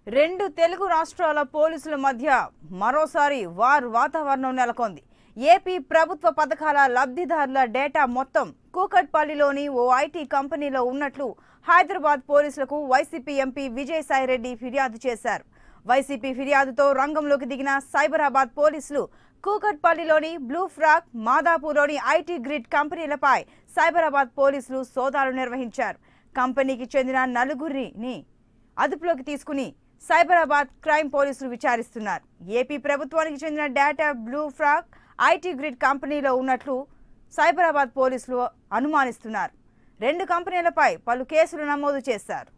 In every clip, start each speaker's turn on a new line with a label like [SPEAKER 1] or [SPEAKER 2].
[SPEAKER 1] రెండు తెలుగు రాష్ట్రాల పోలీసుల మధ్య మరోసారి వార్ వాతావరణం నెలకొంది ఏపీ ప్రభుత్వ పథకాల లబ్ధిదారుల డేటా మొత్తం కూకట్పల్లిలోని ఓ ఐటీ కంపెనీలో ఉన్నట్లు హైదరాబాద్ పోలీసులకు వైసీపీ ఎంపీ విజయసాయిరెడ్డి ఫిర్యాదు చేశారు వైసీపీ ఫిర్యాదుతో రంగంలోకి దిగిన సైబరాబాద్ పోలీసులు కూకట్పల్లిలోని బ్లూ ఫ్రాక్ మాదాపూర్లోని ఐటీ గ్రిడ్ కంపెనీలపై సైబరాబాద్ పోలీసులు సోదాలు నిర్వహించారు కంపెనీకి చెందిన నలుగురిని అదుపులోకి తీసుకుని సైబరాబాద్ క్రైమ్ పోలీసులు విచారిస్తున్నారు ఏపీ ప్రభుత్వానికి చెందిన data blue frog IT grid కంపెనీలో ఉన్నట్లు సైబరాబాద్ పోలీసులు అనుమానిస్తున్నారు రెండు కంపెనీలపై పలు కేసులు నమోదు చేశారు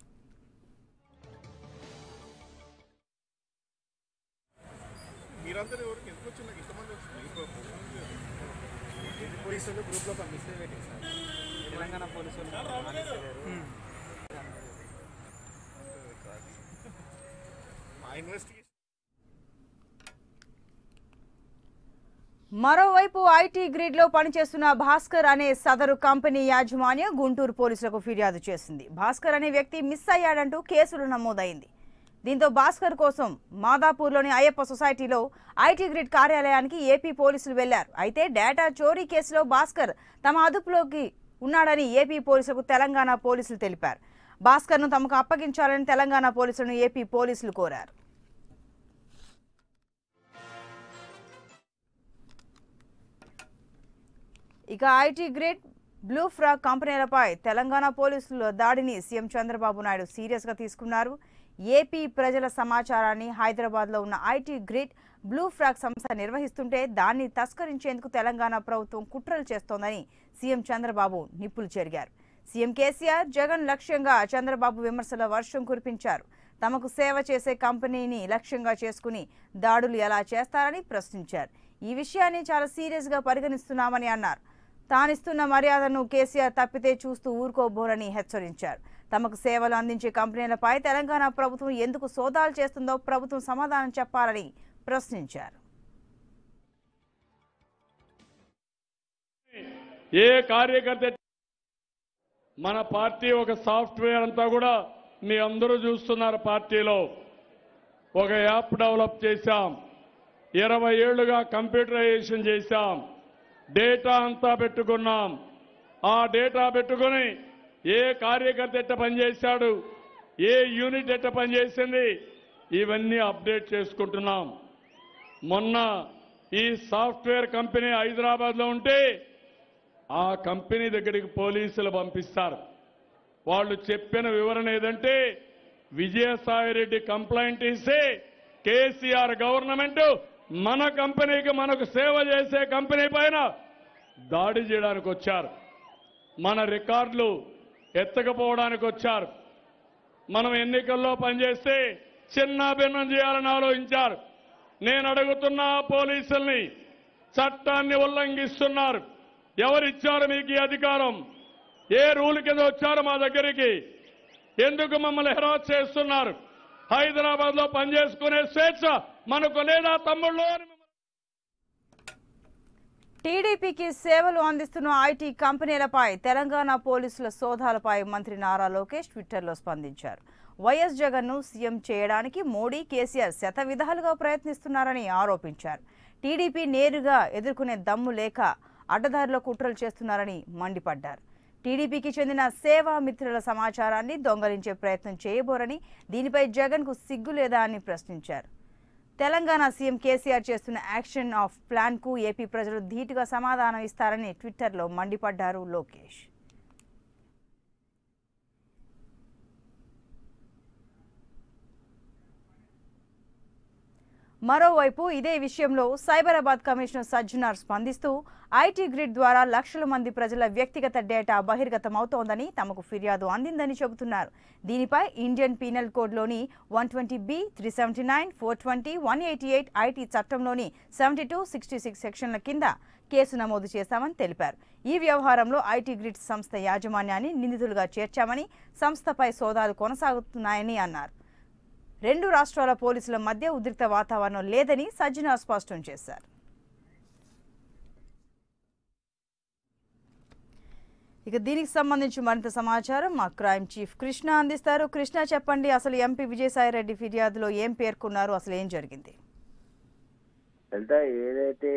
[SPEAKER 2] మీరందరూ ఎవరికి ఎందుకు వచ్చి నాకు ఇంతమంది వచ్చింది
[SPEAKER 3] పోలీసులు గ్రూప్లో పంపిస్తే పెట్టింది సార్ తెలంగాణ పోలీసులు మానేసేవారు.
[SPEAKER 2] మా ఇన్వెస్టిగేషన్
[SPEAKER 1] మరోవైపు ఐటీ గ్రిడ్ లో పనిచేస్తున్న భాస్కర్ అనే సదరు కంపెనీ యాజమాన్యం గుంటూరు పోలీసులకు ఫిర్యాదు చేసింది భాస్కర్ అనే వ్యక్తి మిస్ అయ్యాడంటూ కేసులు నమోదైంది దీంతో భాస్కర్ కోసం మాదాపూర్లోని అయ్యప్ప సొసైటీలో ఐటీ గ్రిడ్ కార్యాలయానికి ఏపీ పోలీసులు వెళ్లారు అయితే డేటా చోరీ కేసులో భాస్కర్ తమ అదుపులోకి ఉన్నాడని ఏపీ పోలీసులకు తెలంగాణ పోలీసులు తెలిపారు భాస్కర్ను తమకు అప్పగించాలని తెలంగాణ పోలీసులను ఏపీ పోలీసులు కోరారు ఇక ఐటీ గ్రిడ్ బ్లూ ఫ్రాక్ కంపెనీలపై తెలంగాణ పోలీసుల దాడిని సీఎం చంద్రబాబు నాయుడు సీరియస్గా తీసుకున్నారు ఏపీ ప్రజల సమాచారాన్ని హైదరాబాద్లో ఉన్న ఐటీ గ్రిడ్ బ్లూ ఫ్రాక్ సంస్థ నిర్వహిస్తుంటే దాన్ని తస్కరించేందుకు తెలంగాణ ప్రభుత్వం కుట్రలు చేస్తోందని సీఎం చంద్రబాబు నిప్పులు చెరిగారు సీఎం కేసీఆర్ జగన్ లక్ష్యంగా చంద్రబాబు విమర్శల వర్షం కురిపించారు తమకు సేవ చేసే కంపెనీని లక్ష్యంగా చేసుకుని దాడులు ఎలా చేస్తారని ప్రశ్నించారు ఈ విషయాన్ని చాలా సీరియస్గా పరిగణిస్తున్నామని అన్నారు తానిస్తున్న మర్యాదను కేసీఆర్ తప్పితే చూస్తూ ఊరుకోబోరని హెచ్చరించారు తమకు సేవలు అందించే కంపెనీలపై తెలంగాణ ప్రభుత్వం ఎందుకు సోదాలు చేస్తుందో ప్రభుత్వం సమాధానం చెప్పాలని ప్రశ్నించారు
[SPEAKER 4] ఏ కార్యకర్త మన పార్టీ ఒక సాఫ్ట్వేర్ అంతా కూడా మీ అందరూ చూస్తున్నారు పార్టీలో ఒక యాప్ డెవలప్ చేశాం ఇరవై ఏళ్లుగా కంప్యూటరైజేషన్ చేశాం డేటా అంతా పెట్టుకున్నాం ఆ డేటా పెట్టుకుని ఏ కార్యకర్త ఎట్ట పనిచేశాడు ఏ యూనిట్ ఎట్ట పనిచేసింది ఇవన్నీ అప్డేట్ చేసుకుంటున్నాం మొన్న ఈ సాఫ్ట్వేర్ కంపెనీ హైదరాబాద్లో ఉంటే ఆ కంపెనీ దగ్గరికి పోలీసులు పంపిస్తారు వాళ్ళు చెప్పిన వివరణ ఏదంటే విజయసాయిరెడ్డి కంప్లైంట్ ఇస్తే కేసీఆర్ గవర్నమెంట్ మన కంపెనీకి మనకు సేవ చేసే కంపెనీ పైన దాడి చేయడానికి వచ్చారు మన రికార్డులు ఎత్తకపోవడానికి వచ్చారు మనం ఎన్నికల్లో పనిచేస్తే చిన్న భిన్నం చేయాలని ఆలోచించారు నేను అడుగుతున్న పోలీసుల్ని చట్టాన్ని ఉల్లంఘిస్తున్నారు ఎవరిచ్చారు మీకు ఈ అధికారం ఏ రూల్ కింద వచ్చారు మా దగ్గరికి ఎందుకు మమ్మల్ని హెరాస్ చేస్తున్నారు హైదరాబాద్ లో పనిచేసుకునే స్వేచ్ఛ మనకు లేదా తమ్ముళ్ళు అని మిమ్మల్ని
[SPEAKER 1] టీడీపీకి సేవలు అందిస్తున్న ఐటీ కంపెనీలపై తెలంగాణ పోలీసుల సోదాలపై మంత్రి నారా లోకేష్ ట్విట్టర్లో స్పందించారు వైఎస్ జగన్ను సీఎం చేయడానికి మోడీ కేసీఆర్ శత విధాలుగా ప్రయత్నిస్తున్నారని ఆరోపించారు టీడీపీ నేరుగా ఎదుర్కొనే దమ్ము లేక అడ్డదారిలో కుట్రలు చేస్తున్నారని మండిపడ్డారు టీడీపీకి చెందిన సేవా మిత్రుల సమాచారాన్ని దొంగలించే ప్రయత్నం చేయబోరని దీనిపై జగన్కు సిగ్గు లేదా అని ప్రశ్నించారు తెలంగాణ సీఎం కేసీఆర్ చేస్తున్న యాక్షన్ ఆఫ్ ప్లాన్ కు ఏపీ ప్రజలు ధీటుగా సమాధానం ఇస్తారని ట్విట్టర్లో మండిపడ్డారు లోకేష్ మరోవైపు ఇదే విషయంలో సైబరాబాద్ కమిషనర్ సజ్జనార్ స్పందిస్తూ ఐటీ గ్రిడ్ ద్వారా లక్షల మంది ప్రజల వ్యక్తిగత డేటా బహిర్గతమవుతోందని తమకు ఫిర్యాదు అందిందని చెబుతున్నారు దీనిపై ఇండియన్ పీనల్ కోడ్లోని one twenty B three seventy nine four twenty one eighty eight IT చట్టంలోని సెవెంటీ టూ సిక్స్టీ సిక్స్ సెక్షన్ల కింద కేసు నమోదు చేశామని తెలిపారు ఈ వ్యవహారంలో ఐటీ గ్రిడ్ సంస్థ యాజమాన్యాన్ని నిందితులుగా చేర్చామని సంస్థపై సోదాలు కొనసాగుతున్నాయని అన్నారు రెండు రాష్ట్రాల పోలీసుల మధ్య ఉద్రిక్త వాతావరణం లేదని సజ్జనార్ స్పష్టం చేశారు ఇక దీనికి సంబంధించి మరింత సమాచారం మా క్రైమ్ చీఫ్ కృష్ణ అందిస్తారు కృష్ణ చెప్పండి అసలు ఎంపీ విజయసాయిరెడ్డి ఫిర్యాదులో ఏం పేర్కొన్నారు అసలు ఏం జరిగింది
[SPEAKER 5] లలిత ఏదైతే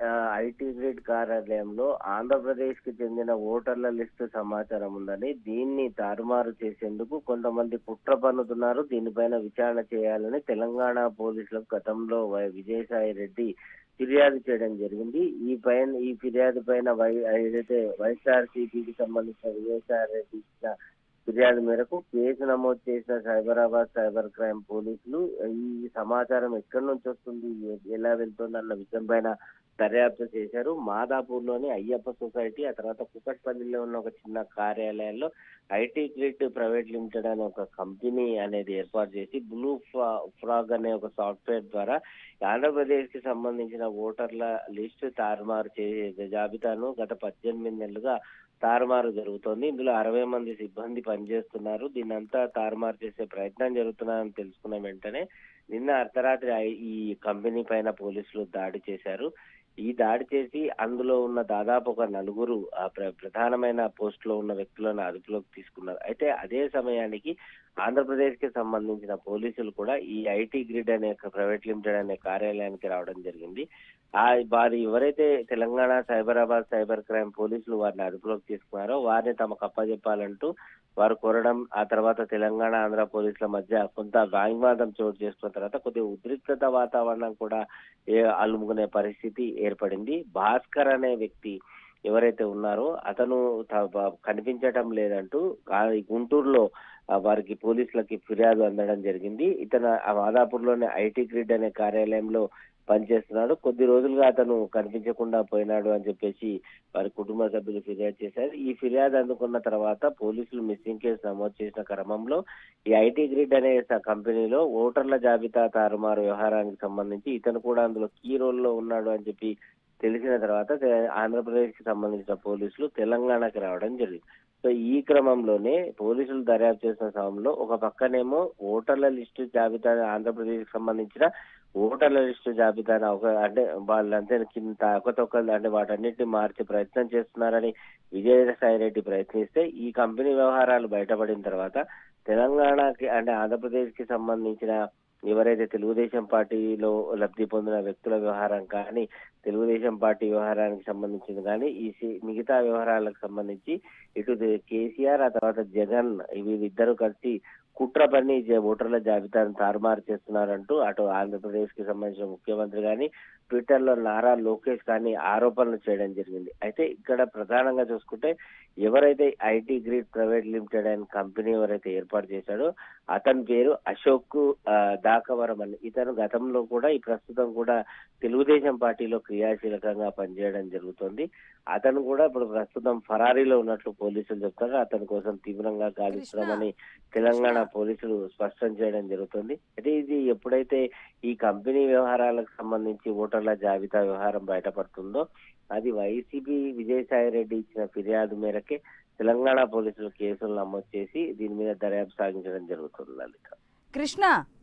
[SPEAKER 5] ఐటీ గ్రిడ్ కార్యాలయంలో ఆంధ్రప్రదేశ్ కి చెందిన ఓటర్ల లిస్టు సమాచారం ఉందని దీన్ని తారుమారు చేసేందుకు కొంతమంది కుట్ర పన్నుతున్నారు దీనిపైన విచారణ చేయాలని తెలంగాణ పోలీసులకు గతంలో వై- విజయసాయి రెడ్డి ఫిర్యాదు చేయడం జరిగింది ఈ పైన ఈ ఫిర్యాదు పైన వై ఏదైతే వైఎస్ఆర్సీపీకి సంబంధించిన విజయసాయి రెడ్డి ఇచ్చిన ఫిర్యాదు మేరకు కేసు నమోదు చేసిన సైబరాబాద్ సైబర్ క్రైమ్ పోలీసులు ఈ సమాచారం ఎక్కడి నుంచి వస్తుంది ఎ- ఎలా వెళ్తుంది అన్న విషయం పైన దర్యాప్తు చేశారు మాదాపూర్ లోని అయ్యప్ప సొసైటీ ఆ తర్వాత కుకట్పల్లిలో ఉన్న ఒక చిన్న కార్యాలయాల్లో ఐటీ గ్రిడ్ ప్రైవేట్ లిమిటెడ్ అనే ఒక కంపెనీ అనేది ఏర్పాటు చేసి బ్లూ ఫ్రాగ్ అనే ఒక సాఫ్ట్వేర్ ద్వారా ఆంధ్రప్రదేశ్ కి సంబంధించిన ఓటర్ల లిస్టు తారుమారు చేసే జాబితాను గత పద్దెనిమిది నెలలుగా తారుమారు జరుగుతోంది ఇందులో అరవై మంది సిబ్బంది పనిచేస్తున్నారు దీన్నంతా తారుమారు చేసే ప్రయత్నం జరుగుతున్నారని తెలుసుకున్న వెంటనే నిన్న అర్ధరాత్రి ఐ- ఈ కంపెనీ పైన పోలీసులు దాడి చేశారు ఈ దాడి చేసి అందులో ఉన్న దాదాపు ఒక నలుగురు ఆ ప్ర- ప్రధానమైన పోస్ట్ లో ఉన్న వ్యక్తులను అదుపులోకి తీసుకున్నారు అయితే అదే సమయానికి ఆంధ్రప్రదేశ్ కి సంబంధించిన పోలీసులు కూడా ఈ ఐటీ గ్రిడ్ అనే ఒక ప్రైవేట్ లిమిటెడ్ అనే కార్యాలయానికి రావడం జరిగింది ఆ వారు ఎవరైతే తెలంగాణ సైబరాబాద్ సైబర్ క్రైమ్ పోలీసులు వారిని అదుపులోకి తీసుకున్నారో వారిని తమకు అప్పజెప్పాలంటూ వారు కోరడం ఆ తర్వాత తెలంగాణ ఆంధ్ర పోలీసుల మధ్య కొంత వాగ్వాదం చోటు చేసుకున్న తర్వాత కొద్దిగా ఉద్రిక్తత వాతావరణం కూడా ఏ అలుముకునే పరిస్థితి ఏర్పడింది భాస్కర్ అనే వ్యక్తి ఎవరైతే ఉన్నారో అతను త- బ- కనిపించటం లేదంటూ ఆ గుంటూరులో ఆ వారికి పోలీసులకి ఫిర్యాదు అందడం జరిగింది ఇతను ఆ మాదాపూర్లోని ఐటీ గ్రిడ్ అనే కార్యాలయంలో పనిచేస్తున్నాడు కొద్ది రోజులుగా అతను కనిపించకుండా పోయినాడు అని చెప్పేసి వారి కుటుంబ సభ్యులు ఫిర్యాదు చేశారు ఈ ఫిర్యాదు అందుకున్న తర్వాత పోలీసులు మిస్సింగ్ కేసు నమోదు చేసిన క్రమంలో ఈ ఐటీ గ్రిడ్ అనే స- కంపెనీలో ఓటర్ల జాబితా తారుమారు వ్యవహారానికి సంబంధించి ఇతను కూడా అందులో కీ రోల్ లో ఉన్నాడు అని చెప్పి తెలిసిన తర్వాత తె- ఆంధ్రప్రదేశ్ కి సంబంధించిన పోలీసులు తెలంగాణకి రావడం జరిగింది సో ఈ క్రమంలోనే పోలీసులు దర్యాప్తు చేసిన సమయంలో ఒక పక్కనేమో ఓటర్ల లిస్టు జాబితా ఆంధ్రప్రదేశ్ కి సంబంధించిన ఓటర్ల లిస్టు జాబితాను ఒక అంటే వాళ్ళంతా కింద ఒకతొక్కలు అంటే వాటన్నిటిని మార్చే ప్రయత్నం చేస్తున్నారని విజయసాయి రెడ్డి ప్రయత్నిస్తే ఈ కంపెనీ వ్యవహారాలు బయటపడిన తర్వాత తెలంగాణకి అంటే ఆంధ్రప్రదేశ్ కి సంబంధించిన ఎవరైతే తెలుగుదేశం పార్టీలో లబ్ధి పొందిన వ్యక్తుల వ్యవహారం కానీ తెలుగుదేశం పార్టీ వ్యవహారానికి సంబంధించింది కానీ ఈ సి- మిగతా వ్యవహారాలకు సంబంధించి ఇటు ది- కేసీఆర్ ఆ తర్వాత జగన్ వీళ్ళిద్దరూ కలిసి కుట్ర పని జ- ఓటర్ల జాబితాను తారుమారు చేస్తున్నారంటూ అటు ఆంధ్రప్రదేశ్ కి సంబంధించిన ముఖ్యమంత్రి కానీ ట్విట్టర్ లో నారా లోకేష్ కానీ ఆరోపణలు చేయడం జరిగింది అయితే ఇక్కడ ప్రధానంగా చూసుకుంటే ఎవరైతే ఐటీ గ్రిడ్ ప్రైవేట్ లిమిటెడ్ అనే కంపెనీ ఎవరైతే ఏర్పాటు చేశాడో అతని పేరు అశోక్ ఆ, దాకవరం అని ఇతను గతంలో కూడా ఈ ప్రస్తుతం కూడా తెలుగుదేశం పార్టీలో క్రియాశీలకంగా పనిచేయడం జరుగుతుంది అతను కూడా ఇప్పుడు ప్రస్తుతం ఫరారీలో ఉన్నట్లు పోలీసులు చెప్తారు అతని కోసం తీవ్రంగా గాలిస్తున్నామని తెలంగాణ పోలీసులు స్పష్టం చేయడం జరుగుతుంది అయితే ఇది ఎప్పుడైతే ఈ కంపెనీ వ్యవహారాలకు సంబంధించి ఓటర్ల జాబితా వ్యవహారం బయటపడుతుందో అది వైసీపీ విజయసాయి రెడ్డి ఇచ్చిన ఫిర్యాదు మేరకే తెలంగాణ పోలీసులు కేసులు నమోదు చేసి దీని మీద దర్యాప్తు సాగించడం జరుగుతుంది లలిత
[SPEAKER 1] కృష్ణ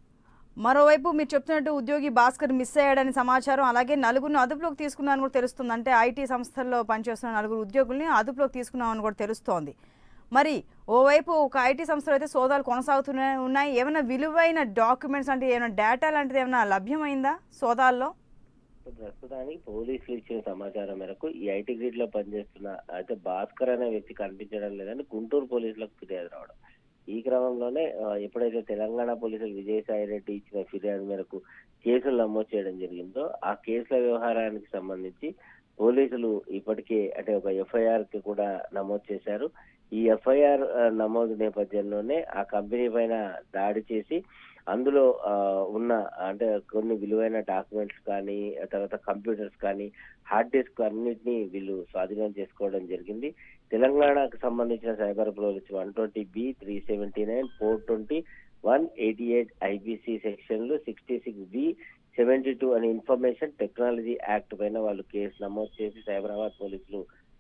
[SPEAKER 1] మరోవైపు మీరు చెప్తున్నట్టు ఉద్యోగి భాస్కర్ మిస్ అయ్యాడని సమాచారం అలాగే నలుగురిని అదుపులోకి తీసుకున్నారని కూడా తెలుస్తుంది అంటే ఐటీ సంస్థల్లో పనిచేస్తున్న నలుగురు ఉద్యోగుల్ని అదుపులోకి తీసుకున్నామని కూడా తెలుస్తోంది మరి ఓవైపు ఒక ఐటీ సంస్థలో అయితే సోదాలు కొనసాగుతూనే ఉన్నాయి ఏమైనా విలువైన డాక్యుమెంట్స్ అంటే ఏమైనా డేటా లాంటిది ఏమైనా లభ్యమైందా సోదాల్లో
[SPEAKER 5] ప్రస్తుతానికి పోలీసులు ఇచ్చిన సమాచారం మేరకు ఈ ఐటీ గ్రిడ్ లో పనిచేస్తున్న అయితే భాస్కర్ అనే వ్యక్తి కనిపించడం లేదని గుంటూరు పోలీసులకు ఫిర్యాదు రావడం ఈ క్రమంలోనే ఆ, ఎప్పుడైతే తెలంగాణ పోలీసులు విజయసాయి రెడ్డి ఇచ్చిన ఫిర్యాదు మేరకు కేసులు నమోదు చేయడం జరిగిందో ఆ కేసుల వ్యవహారానికి సంబంధించి పోలీసులు ఇప్పటికే అంటే ఒక ఎఫ్ఐఆర్ కి కూడా నమోదు చేశారు ఈ ఎఫ్ఐఆర్ నమోదు నేపథ్యంలోనే ఆ కంపెనీ పైన దాడి చేసి అందులో ఆ, ఉన్న అంటే కొన్ని విలువైన డాక్యుమెంట్స్ కానీ ఆ తర్వాత కంప్యూటర్స్ కానీ హార్డ్ డిస్క్ అన్నిటినీ వీళ్ళు స్వాధీనం చేసుకోవడం జరిగింది తెలంగాణకు సంబంధించిన cyber police one twenty B three seventy nine four twenty one eighty eight IPC సెక్షన్లు sixty six B seventy two అనే ఇన్ఫర్మేషన్ టెక్నాలజీ యాక్ట్ పైన వాళ్ళు కేసు నమోదు చేసి సైబరాబాద్ పోలీసులు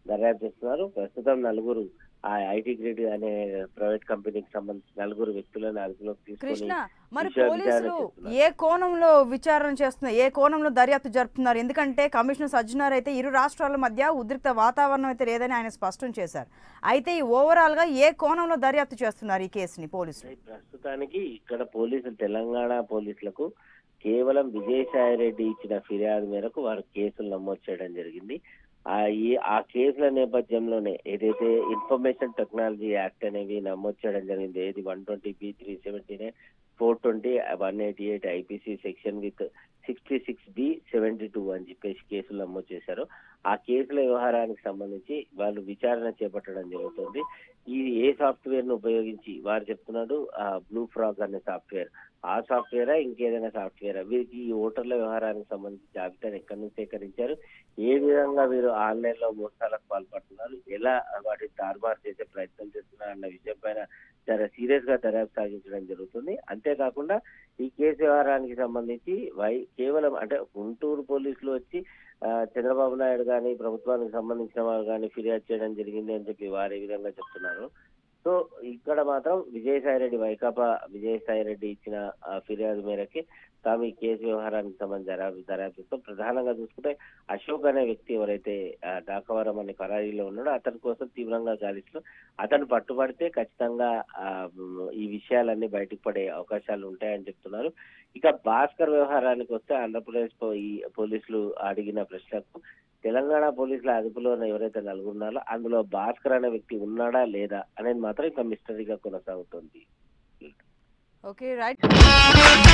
[SPEAKER 5] దర్యాప్తు చేస్తున్నారు ప్రస్తుతం నలుగురు ఆ ఐటీ గ్రేడ్ అనే ప్రైవేట్ కంపెనీకి సంబంధించిన నలుగురు వ్యక్తులను అదుపులోకి తీసుకొని
[SPEAKER 1] కృష్ణ మరి
[SPEAKER 5] విషయ విచారణ
[SPEAKER 1] పోలీసులు
[SPEAKER 5] చేస్తున్నారు.
[SPEAKER 1] ఏ కోణంలో విచారణ చేస్తున్నారు ఏ కోణంలో దర్యాప్తు జరుపుతున్నారు ఎందుకంటే కమిషనర్ సజ్జనార్ అయితే ఇరు రాష్ట్రాల మధ్య ఉద్రిక్త వాతావరణం అయితే లేదని ఆయన స్పష్టం చేశారు అయితే ఈ ఓవరాల్ గా ఏ కోణంలో దర్యాప్తు చేస్తున్నారు ఈ కేసుని పోలీసులు
[SPEAKER 5] ప్రస్తుతానికి ఇక్కడ పోలీసులు తెలంగాణ పోలీసులకు కేవలం విజయసాయి రెడ్డి ఇచ్చిన ఫిర్యాదు మేరకు వారు కేసులు నమోదు చేయడం జరిగింది ఆ ఈ ఆ కేసుల నేపథ్యంలోనే ఏదైతే ఇన్ఫర్మేషన్ టెక్నాలజీ యాక్ట్ అనేవి నమోదు చేయడం జరిగింది ఏది one twenty B three seventy four twenty one eighty eight IPC section with sixty six B seventy two అని చెప్పేసి కేసులు నమోదు చేశారు ఆ కేసుల వ్యవహారానికి సంబంధించి వాళ్ళు విచారణ చేపట్టడం జరుగుతుంది ఈ ఏ సాఫ్ట్వేర్ ను ఉపయోగించి వారు చెప్తున్నాడు బ్లూ ఫ్రాగ్ అనే సాఫ్ట్వేర్ ఆ సాఫ్ట్వేరా ఇంకేదైనా సాఫ్ట్వేర్ వీరికి ఈ ఓటర్ల వ్యవహారానికి సంబంధించి జాబితాను ఎక్కడి నుంచి సేకరించారు ఏ విధంగా వీరు ఆన్లైన్ లో మోసాలకు పాల్పడుతున్నారు ఎలా వాటిని తారుమారు చేసే ప్రయత్నం చేస్తున్నారు అన్న విషయం పైన చాలా సీరియస్ గా దర్యాప్తు సాగించడం జరుగుతుంది అంతేకాకుండా ఈ కేసు వ్యవహారానికి సంబంధించి వై కేవలం అంటే గుంటూరు పోలీసులు వచ్చి ఆ, చంద్రబాబు నాయుడు గాని ప్రభుత్వానికి సంబంధించిన వారు కానీ ఫిర్యాదు చేయడం జరిగింది అని చెప్పి వారు ఈ విధంగా చెప్తున్నారు సో ఇక్కడ మాత్రం విజయసాయి రెడ్డి వైకాపా విజయసాయి రెడ్డి ఇచ్చిన ఆ, ఫిర్యాదు మేరకి తాము ఈ కేసు వ్యవహారానికి సంబంధించి దర్యాప్తు దర్యాప్తుతో ప్రధానంగా చూసుకుంటే అశోక్ అనే వ్యక్తి ఎవరైతే ఆ, డాకవరం అనే కరారీలో ఉన్నాడో అతని కోసం తీవ్రంగా గాలిస్తూ అతను పట్టుబడితే ఖచ్చితంగా ఆ, మ్, ఈ విషయాలన్నీ బయటకు పడే అవకాశాలు ఉంటాయని చెప్తున్నారు ఇక భాస్కర్ వ్యవహారానికి వస్తే ఆంధ్రప్రదేశ్ పో- ఈ పోలీసులు అడిగిన ప్రశ్నకు తెలంగాణ పోలీసుల అదుపులో ఉన్న ఎవరైతే నలుగురు ఉన్నారో అందులో భాస్కర్ అనే వ్యక్తి ఉన్నాడా లేదా అనేది మాత్రం ఇంకా మిస్టరీగా కొనసాగుతుంది
[SPEAKER 1] ఓకే రైట్